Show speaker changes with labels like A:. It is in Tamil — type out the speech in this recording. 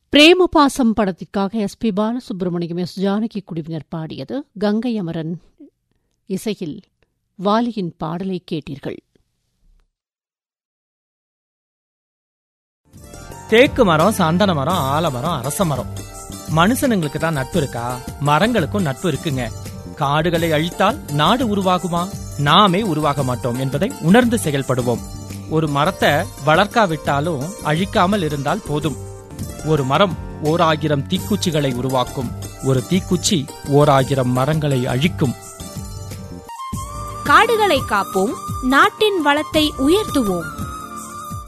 A: பிரேம பாசம் படத்திற்காக S P Balasubramaniam S Janaki குழுவினர் பாடியது கங்கை அமரன் இசையில் வாலியின் பாடலை கேட்டீர்கள்
B: தேக்கு மரம் சந்தன மரம் ஆலமரம் அரச மரம் மனுஷனுங்களுக்கு தான் நட்பு இருக்கா மரங்களுக்கும் நட்பு இருக்குங்க காடுகளை அழித்தால் நாடு உருவாகுமா நாமே உருவாக மாட்டோம் என்பதை உணர்ந்து செயல்படுவோம் ஒரு மரத்தை வளர்க்காவிட்டாலும் அழிக்காமல் இருந்தால் போதும் ஒரு மரம் ஓர் ஆயிரம் தீக்குச்சிகளை உருவாக்கும் ஒரு தீக்குச்சி ஓர் ஆயிரம் மரங்களை அழிக்கும்
C: காடுகளை காப்போம் நாட்டின் வளத்தை உயர்த்துவோம்